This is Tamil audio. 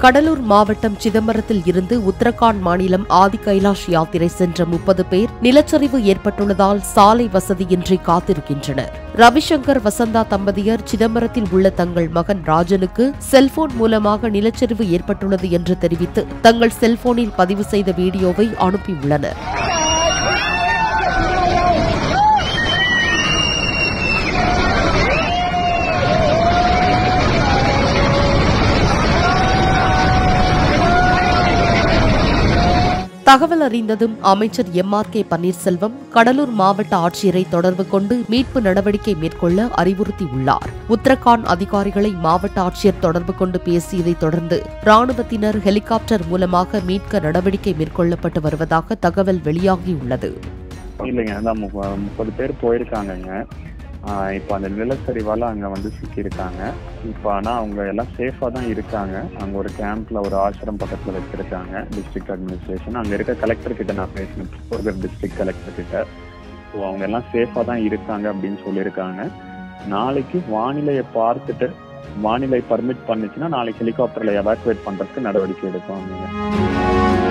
கடலூர் மாவட்டம் சிதம்பரத்தில் இருந்து உத்தரகாண்ட் மாநிலம் ஆதி கைலாஷ் யாத்திரை சென்ற முப்பது பேர் நிலச்சரிவு ஏற்பட்டுள்ளதால் சாலை வசதியின்றி காத்திருக்கின்றனர் ரவிசங்கர் வசந்தா தம்பதியர் சிதம்பரத்தில் உள்ள தங்கள் மகன் ராஜனுக்கு செல்போன் மூலமாக நிலச்சரிவு ஏற்பட்டுள்ளது என்று தெரிவித்து தங்கள் செல்போனில் பதிவு செய்த வீடியோவை அனுப்பியுள்ளனர் தகவல் அறிந்ததும் அமைச்சர் M R K Panneerselvam Cuddalore மாவட்ட ஆட்சியரை தொடர்பு கொண்டு மீட்பு நடவடிக்கை மேற்கொள்ள அறிவுறுத்தியுள்ளார் உத்தரகாண்ட் அதிகாரிகளை மாவட்ட ஆட்சியர் தொடர்பு கொண்டு பேசியதைத் தொடர்ந்து ராணுவத்தினர் ஹெலிகாப்டர் மூலமாக மீட்க நடவடிக்கை மேற்கொள்ளப்பட்டு வருவதாக தகவல் வெளியாகியுள்ளது இல்லைங்க அதான் முப்ப- முப்பது பேர் போயிருக்காங்கங்க ஆஹ் இப்போ அந்த நிலச்சரிவால அங்க வந்து சிக்கியிருக்காங்க இப்போ ஆனா அவங்க எல்லாம் சேஃபா தான் இருக்காங்க அங்க ஒரு கேம்ப்ல ஒரு ஆசிரம் பக்கத்துல வச்சிருக்காங்க டிஸ்ட்ரிக்ட் அட்மினிஸ்ட்ரேஷன் அங்க இருக்க கலெக்டர் கிட்ட நான் பேசினேன் ஒரு டிஸ்ட்ரிக்ட் கலெக்டர் கிட்ட ஸோ அவங்க எல்லாம் சேஃபா தான் இருக்காங்க அப்படின்னு சொல்லியிருக்காங்க நாளைக்கு வானிலையை பார்த்துட்டு வானிலை பர்மிட் பண்ணுச்சுன்னா நாளைக்கு ஹெலிகாப்டர்ல எவாக்குவேட் பண்றதுக்கு நடவடிக்கை எடுப்பாங்க